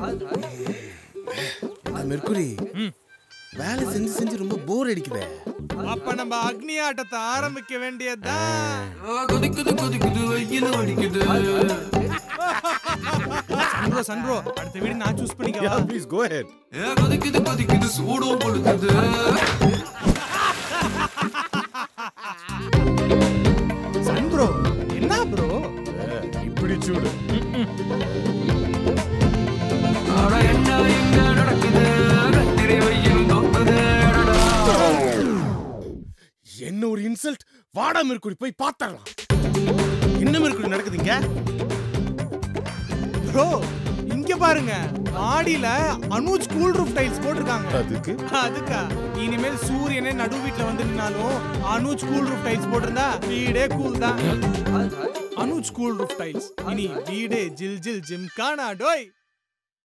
Mercury வேலை செஞ்சு செஞ்சு ரொம்ப போர் அடிக்குதே அப்ப நம்ம அக்னி ஆட்டத்தை ஆரம்பிக்க வேண்டியதுதான் கொதிக்குது கொதிக்குது வெயில் அடிக்குது சன்ப்ரோ சன்ப்ரோ அடுத்த வீடு நான் சூஸ் பண்ணிக்கவா ப்ளீஸ் கோ ஹெட் ஏ, கொதிக்குது கொதிக்குது சூடும் கொளுத்துது சன்ப்ரோ என்ன ப்ரோ இப்படி சூடு அட என்ன இங்க நடக்குது கத்திரி வெயில் தொங்குது அடடா. என்ன ஒரு இன்சல்ட் வாடா மெர்க்குரி போய் பாத்தரலாம் என்ன மெர்க்குரி நடக்குதுங்க ப்ரோ இங்க பாருங்க மாடியில அனுஜ் கூல் ரூஃப் டைல்ஸ் போட்டிருக்காங்க அதுக்கு அதுக்கா இனிமேல் சூரியனே நடு வீட்ல வந்து நின்னாலும் அனுஜ் கூல் ரூஃப் டைல்ஸ் போட்டிருந்தா வீடே கூல் தான் அனுஜ் கூல் ரூஃப் டைல்ஸ் இனி வீடே ஜில் ஜில் ஜிம் கானா டோய்